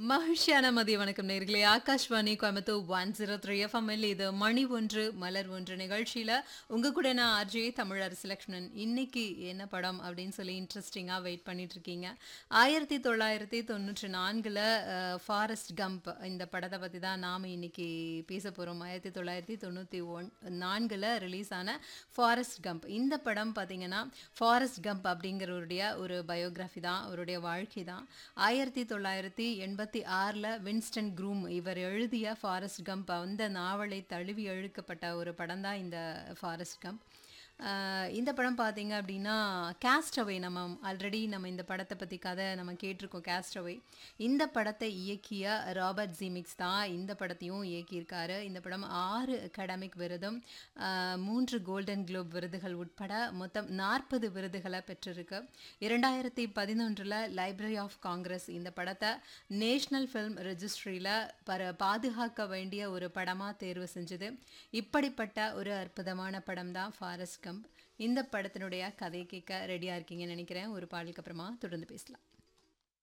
மகிழ்ச்சியான மதிய வணக்கம் நேர்களே Akashvani Coimbatore one zero three எஃப்எம்எல் இது மணி ஒன்று மலர் ஒன்று நிகழ்ச்சியில் உங்கள் கூட நான் ஆர்ஜே தமிழரசு லக்ஷ்மணன் இன்னைக்கு என்ன படம் அப்படின்னு சொல்லி இன்ட்ரெஸ்டிங்காக வெயிட் பண்ணிட்டு இருக்கீங்க ஆயிரத்தி தொள்ளாயிரத்தி தொண்ணூற்றி நான்கில் ஃபாரஸ்ட் கம்ப் இந்த படத்தை பற்றி தான் நாம் இன்னைக்கு பேச போகிறோம் ஆயிரத்தி தொள்ளாயிரத்தி தொண்ணூற்றி ஒன் நான்கில் ரிலீஸ் ஆன ஃபாரஸ்ட் கம்ப் இந்த படம் பார்த்தீங்கன்னா ஃபாரஸ்ட் கம்ப் அப்படிங்கிறவருடைய ஒரு பயோகிராஃபி தான் அவருடைய வாழ்க்கை தான் ஆயிரத்தி தொள்ளாயிரத்தி எண்பத்தி ஆறில் வின்ஸ்டன் க்ரூம் இவர் எழுதிய ஃபாரஸ்ட் கம்ப் அந்த நாவலை தழுவி எழுக்கப்பட்ட ஒரு படம் தான் இந்த ஃபாரஸ்ட் கம்ப் ஆஹ் இந்த படம் பார்த்தீங்க அப்படின்னா கேஸ்டவே நம்ம ஆல்ரெடி நம்ம இந்த படத்தை பற்றி கதை நம்ம கேட்டிருக்கோம் கேஸ்டவே இந்த படத்தை இயக்கிய ராபர்ட் ஜிமிக்ஸ் தான் இந்த படத்தையும் இயக்கியிருக்காரு இந்த படம் ஆறு அகாடமிக் விருதும் ஆஹ் மூன்று கோல்டன் குளோப் விருதுகள் உட்பட மொத்தம் நாற்பது விருதுகளை பெற்றிருக்கு இரண்டாயிரத்தி பதினொன்றில் லைப்ரரி ஆஃப் காங்கிரஸ் இந்த படத்தை நேஷ்னல் ஃபில்ம் ரெஜிஸ்ட்ரியில் பர பாதுகாக்க வேண்டிய ஒரு படமாக தேர்வு செஞ்சது இப்படிப்பட்ட ஒரு அற்புதமான படம் தான் ஃபாரஸ்ட் கம்ப் இந்த படத்தினுடைய கதை கேட்க ரெடியாக இருக்கீங்கன்னு நினைக்கிறேன் ஒரு பாடலுக்கு அப்புறமா தொடர்ந்து பேசலாம்